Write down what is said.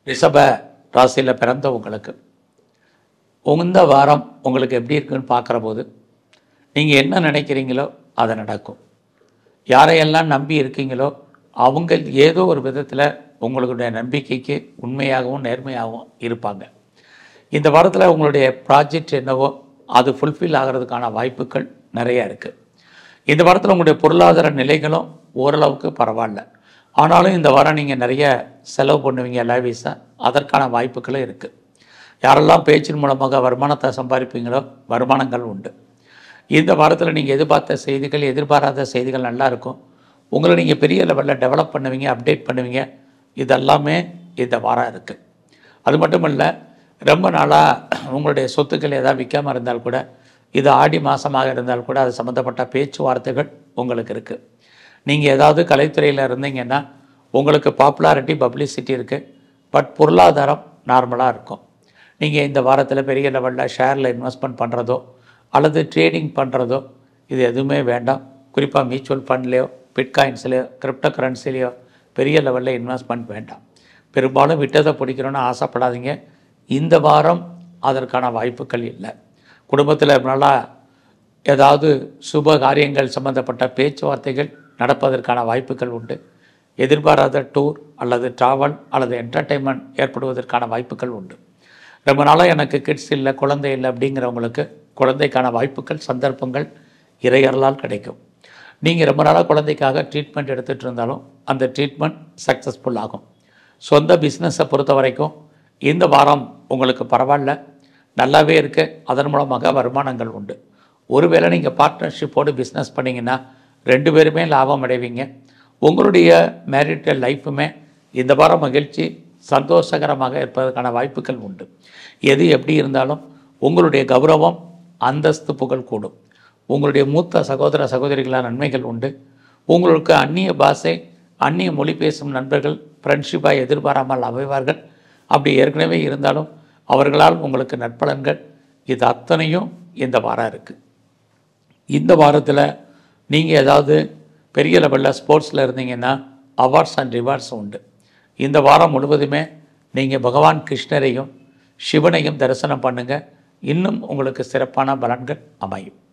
ரிஷப ராசியில் பிறந்தவங்களுக்கு இந்த வாரம் உங்களுக்கு எப்படி இருக்குன்னு பார்க்குற போது நீங்கள் என்ன நினைக்கிறீங்களோ அது நடக்கும் யாரையெல்லாம் நம்பி இருக்கீங்களோ அவங்க ஏதோ ஒரு விதத்தில் உங்களுடைய நம்பிக்கைக்கு உண்மையாகவும் நேர்மையாகவும் இருப்பாங்க இந்த வாரத்தில் உங்களுடைய ப்ராஜெக்ட் என்னவோ அது ஃபுல்ஃபில் ஆகிறதுக்கான வாய்ப்புகள் நிறைய இருக்குது இந்த வாரத்தில் உங்களுடைய பொருளாதார நிலைகளும் ஓரளவுக்கு பரவாயில்ல ஆனாலும் இந்த வாரம் நீங்கள் நிறைய செலவு பண்ணுவீங்க லேவிஸாக அதற்கான வாய்ப்புகளும் இருக்குது யாரெல்லாம் பேச்சின் மூலமாக வருமானத்தை சம்பாதிப்பீங்களோ வருமானங்கள் உண்டு இந்த வாரத்தில் நீங்கள் எதிர்பார்த்த செய்திகள் எதிர்பாராத செய்திகள் நல்லா இருக்கும் உங்களை நீங்கள் பெரிய லெவலில் டெவலப் பண்ணுவீங்க அப்டேட் பண்ணுவீங்க இதெல்லாமே இந்த வாரம் இருக்குது அது மட்டும் இல்லை ரொம்ப நாளாக உங்களுடைய சொத்துக்கள் ஏதாவது விற்காமல் இருந்தால் கூட இது ஆடி மாதமாக இருந்தால் கூட அது சம்மந்தப்பட்ட பேச்சுவார்த்தைகள் உங்களுக்கு இருக்குது நீங்கள் ஏதாவது கலைத்துறையில் இருந்தீங்கன்னா உங்களுக்கு பாப்புலாரிட்டி பப்ளிசிட்டி இருக்குது பட் பொருளாதாரம் நார்மலாக இருக்கும் நீங்கள் இந்த வாரத்தில் பெரிய லெவலில் ஷேரில் இன்வெஸ்ட்மெண்ட் பண்ணுறதோ அல்லது ட்ரேடிங் பண்ணுறதோ இது எதுவுமே வேண்டாம் குறிப்பாக மியூச்சுவல் ஃபண்ட்லேயோ பிட்காயின்ஸ்லையோ கிரிப்டோ கரன்சிலையோ பெரிய லெவலில் இன்வெஸ்ட்மெண்ட் வேண்டாம் பெரும்பாலும் விட்டதை பிடிக்கணும்னு ஆசைப்படாதீங்க இந்த வாரம் அதற்கான வாய்ப்புகள் இல்லை குடும்பத்தில் நல்லா ஏதாவது சுப காரியங்கள் சம்பந்தப்பட்ட பேச்சுவார்த்தைகள் நடப்பதற்கான வாய்ப்புகள் உண்டு எதிர்பாராத டூர் அல்லது ட்ராவல் அல்லது என்டர்டெயின்மெண்ட் ஏற்படுவதற்கான வாய்ப்புகள் உண்டு ரொம்ப நாளாக எனக்கு கிட்ஸ் இல்லை குழந்தை இல்லை அப்படிங்கிறவங்களுக்கு குழந்தைக்கான வாய்ப்புகள் சந்தர்ப்பங்கள் இறையறலால் கிடைக்கும் நீங்கள் ரொம்ப நாளாக குழந்தைக்காக ட்ரீட்மெண்ட் எடுத்துகிட்டு இருந்தாலும் அந்த ட்ரீட்மெண்ட் சக்ஸஸ்ஃபுல் ஆகும் சொந்த பிஸ்னஸை பொறுத்த வரைக்கும் இந்த வாரம் உங்களுக்கு பரவாயில்ல நல்லாவே இருக்குது அதன் மூலமாக வருமானங்கள் உண்டு ஒருவேளை நீங்கள் பார்ட்னர்ஷிப்போடு பிஸ்னஸ் பண்ணிங்கன்னா ரெண்டு பேருமே லாபம் அடைவீங்க உங்களுடைய மேரிட்டல் லைஃப்புமே இந்த வாரம் மகிழ்ச்சி சந்தோஷகரமாக இருப்பதற்கான வாய்ப்புகள் உண்டு எது எப்படி இருந்தாலும் உங்களுடைய கௌரவம் அந்தஸ்து புகழ் கூடும் உங்களுடைய மூத்த சகோதர சகோதரிகளான நன்மைகள் உண்டு உங்களுக்கு அந்நிய பாஷை அந்நிய மொழி பேசும் நண்பர்கள் ஃப்ரெண்ட்ஷிப்பாக எதிர்பாராமல் அமைவார்கள் அப்படி ஏற்கனவே இருந்தாலும் அவர்களால் உங்களுக்கு நற்பலன்கள் இது அத்தனையும் இந்த வாரம் இருக்குது இந்த வாரத்தில் நீங்கள் ஏதாவது பெரிய லெவலில் ஸ்போர்ட்ஸில் இருந்தீங்கன்னா அவார்ட்ஸ் அண்ட் ரிவார்ட்ஸ் உண்டு இந்த வாரம் முழுவதுமே நீங்கள் பகவான் கிருஷ்ணரையும் சிவனையும் தரிசனம் பண்ணுங்கள் இன்னும் உங்களுக்கு சிறப்பான பலன்கள் அமையும்